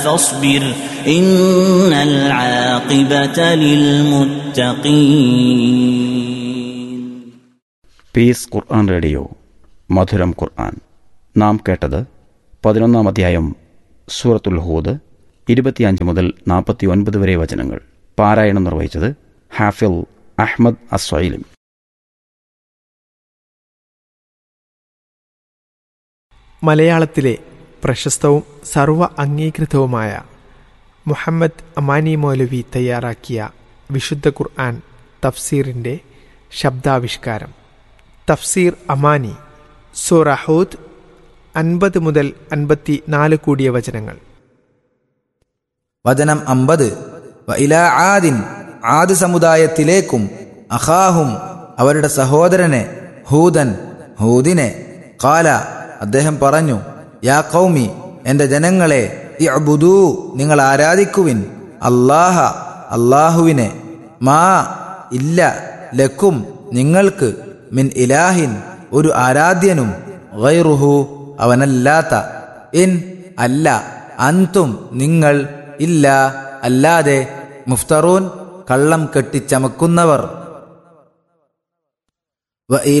فاصبر إن العاقبة للمتقين piece ഖുർആൻ radio മധുരം ഖുർആൻ നാം കേട്ടത് പതിനൊന്നാം അധ്യായം സൂറത്തുൽ ഹൂദ് ഇരുപത്തിയഞ്ച് മുതൽ നാൽപ്പത്തി ഒൻപത് വരെ വചനങ്ങൾ പാരായണം നിർവഹിച്ചത് ഹാഫിൽ അഹ്മദ് അസ്വൈലിം മലയാളത്തിലെ പ്രശസ്തവും സർവ അംഗീകൃതവുമായ മുഹമ്മദ് അമാനി മൗലവി തയ്യാറാക്കിയ വിശുദ്ധ ഖുർആൻ തഫ്സീറിൻ്റെ ശബ്ദാവിഷ്കാരം തഫ്സീർ അമാനി സൂറഹൂദ് അൻപത് മുതൽ അൻപത്തി നാല് കൂടിയ വചനങ്ങൾ വചനം അമ്പത് ഇല ആദിൻ ആദ് സമുദായത്തിലേക്കും അഖാഹും അവരുടെ സഹോദരനെ ഹൂദൻ ഹൂദിനെ കാല അദ്ദേഹം പറഞ്ഞു യാ കൗമി എന്റെ ജനങ്ങളെ ഇഅ്ബുദൂ നിങ്ങൾ ആരാധിക്കുവിൻ അല്ലാഹ അല്ലാഹുവിനെ മാ ഇല്ല ലക്കും നിങ്ങൾക്ക് മിൻ ഇലാഹിൻ ഒരു ആരാധ്യനും ഗൈറുഹു അവനല്ലാത്ത ഇൻ അല്ല അന്തും നിങ്ങൾ ഇല്ല അല്ലാതെ മുഫ്തറൂൻ കള്ളം കെട്ടിച്ചമക്കുന്നവർ